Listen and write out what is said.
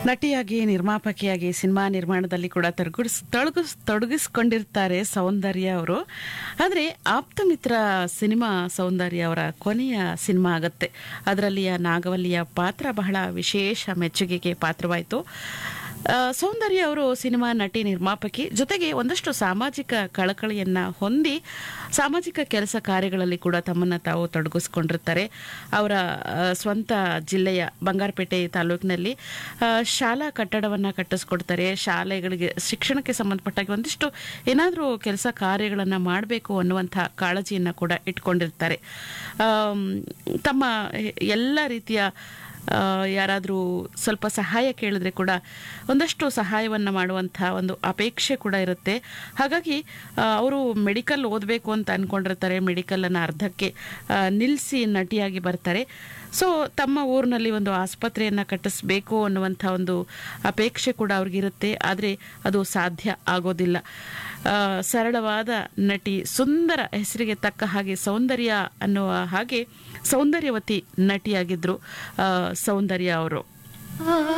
ನಟಿಯಾಗಿ ನಿರ್ಮಾಪಕಿಯಾಗಿ cinema ನಿರ್ಮಾಣದಲ್ಲಿ ಕೂಡ ತೊಡಗಿಸ್ ತೊಡಗಿಸ್ ತೊಡಗಿಸ್ಕೊಂಡಿರ್ತಾರೆ ಸೌಂದರ್ಯ ಅವರು ಆದರೆ ಆಪ್ತಮಿತ್ರ ಸಿನಿಮಾ ಸೌಂದರ್ಯ ಅವರ ಕೊನೆಯ ಸಿನಿಮಾ ಆಗುತ್ತೆ ಅದರಲ್ಲಿಯ ನಾಗವಲ್ಲಿಯ ಪಾತ್ರ ಬಹಳ ವಿಶೇಷ ಮೆಚ್ಚುಗೆಗೆ ಪಾತ್ರವಾಯಿತು ಆ, ಸೌಂದರ್ಯ ಅವರು ಸಿನಿಮಾ ನಟಿ ನಿರ್ಮಾಪಕಿ ಜೊತೆಗೆ ಒಂದಷ್ಟು ಸಾಮಾಜಿಕ ಕಳಕಳಿಯನ್ನ ಹೊಂದಿ ಸಾಮಾಜಿಕ ಕೆಲಸ ಕಾರ್ಯಗಳಲ್ಲಿ ಕೂಡ ತಮ್ಮನ್ನ ತಾವು ತೊಡಗಿಸ್ಕೊಂಡಿರ್ತಾರೆ ಅವರ ಆ, ಸ್ವಂತ ಜಿಲ್ಲೆಯ ಬಂಗಾರಪೇಟೆ ತಾಲೂಕಿನಲ್ಲಿ ಆ, ಶಾಲಾ ಕಟ್ಟಡವನ್ನ ಕಟ್ಟಿಸ್ಕೊಡ್ತಾರೆ ಶಾಲೆಗಳಿಗೆ ಶಿಕ್ಷಣಕ್ಕೆ ಸಂಬಂಧಪಟ್ಟಾಗ ಒಂದಿಷ್ಟು ಏನಾದರೂ ಕೆಲಸ ಕಾರ್ಯಗಳನ್ನು ಮಾಡಬೇಕು ಅನ್ನುವಂಥ ಕಾಳಜಿಯನ್ನು ಕೂಡ ಇಟ್ಕೊಂಡಿರ್ತಾರೆ ಆಮ್, ತಮ್ಮ ಎಲ್ಲ ರೀತಿಯ ಆ, ಯಾರಾದರೂ ಸ್ವಲ್ಪ ಸಹಾಯ ಕೇಳಿದ್ರೆ ಕೂಡ ಒಂದಷ್ಟು ಸಹಾಯವನ್ನು ಮಾಡುವಂಥ ಒಂದು ಅಪೇಕ್ಷೆ ಕೂಡ ಇರುತ್ತೆ ಹಾಗಾಗಿ ಅವರು ಮೆಡಿಕಲ್ ಓದಬೇಕು ಅಂತ ಅಂದ್ಕೊಂಡಿರ್ತಾರೆ ಮೆಡಿಕಲನ್ನು ಅರ್ಧಕ್ಕೆ ನಿಲ್ಲಿಸಿ ನಟಿಯಾಗಿ ಬರ್ತಾರೆ ಸೊ ತಮ್ಮ ಊರಿನಲ್ಲಿ ಒಂದು ಆಸ್ಪತ್ರೆಯನ್ನು ಕಟ್ಟಿಸ್ಬೇಕು ಅನ್ನುವಂಥ ಒಂದು ಅಪೇಕ್ಷೆ ಕೂಡ ಅವ್ರಿಗಿರುತ್ತೆ ಆದರೆ ಅದು ಸಾಧ್ಯ ಆಗೋದಿಲ್ಲ ಆ, ಸರಳವಾದ ನಟಿ ಸುಂದರ ಹೆಸರಿಗೆ ತಕ್ಕ ಹಾಗೆ ಸೌಂದರ್ಯ ಅನ್ನುವ ಹಾಗೆ ಸೌಂದರ್ಯವತಿ ನಟಿಯಾಗಿದ್ರು ಆ, ಸೌಂದರ್ಯ ಅವರು